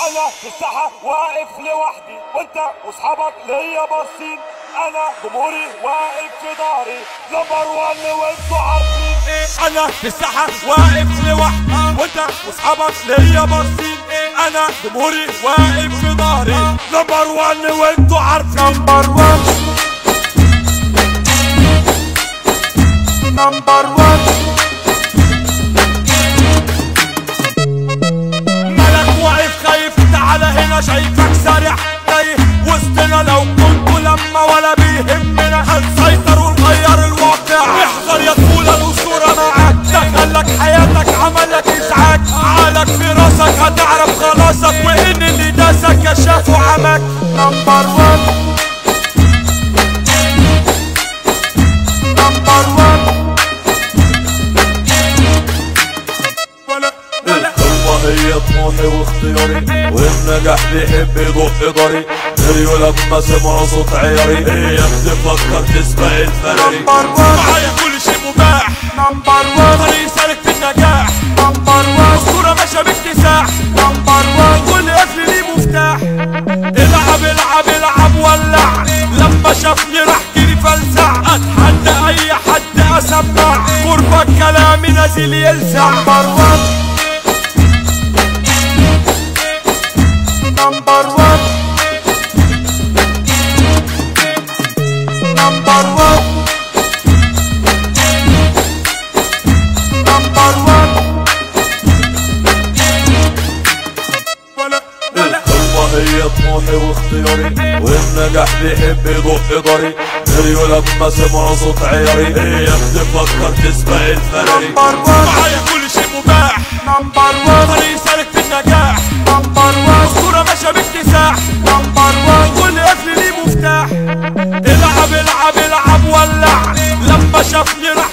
انا في الساحة واقف لوحدي وانت واصحابك ليا باصين انا جمهوري واقف في ظهري نمبر وان وانتوا عارفين انا في الساحة واقف لوحدي وانت واصحابك ليا باصين انا جمهوري واقف في ظهري نمبر وان وانتوا عارفين نمبر وان نمبر وان ملك واقف خايف تعالى هنا شايفك سارح تايه وسطنا لو كنتوا لما ولا بيهمنا هنسيطر ونغير الواقع احذر يا طفولة الأسطورة معاك دخلك حياتك عملك إزعاج عقلك في راسك هتعرف خلاصك وإن اللي داسك كشاف وعمك نمبر وان نمبر وان ولا ولا القوة هي طموحي واختياري والنجاح بيحب يضق ضري دريوا لما سمعوا صوت عياري هي بتفكر تسبق الفراري نمبر وان معايا كل شيء مباح نمبر وان طريق سالك في النجاح نمبر وان أسطورة ماشية باكتساح نمبر وان كل قفل ليه مفتاح العب العب العب ولع لما شافني راح جري فلسع اتحدى اي حد اسمع قربك كلامي نازل يلسع نمبر وان نمبر وان نمبر وان نمبر وان ولا ولا القوة هي طموحي واختياري والنجاح بيحب يضق ضري دريوا لما سمعوا صوت عياري هي بتفكر تسبق الفراري نمبر وان معايا كل شيء مباح نمبر وان طريق سالك في النجاح نمبر وان أسطورة ماشية باكتساح نمبر وان كل قفل ليه مفتاح العب العب العب ولع لما شافني راح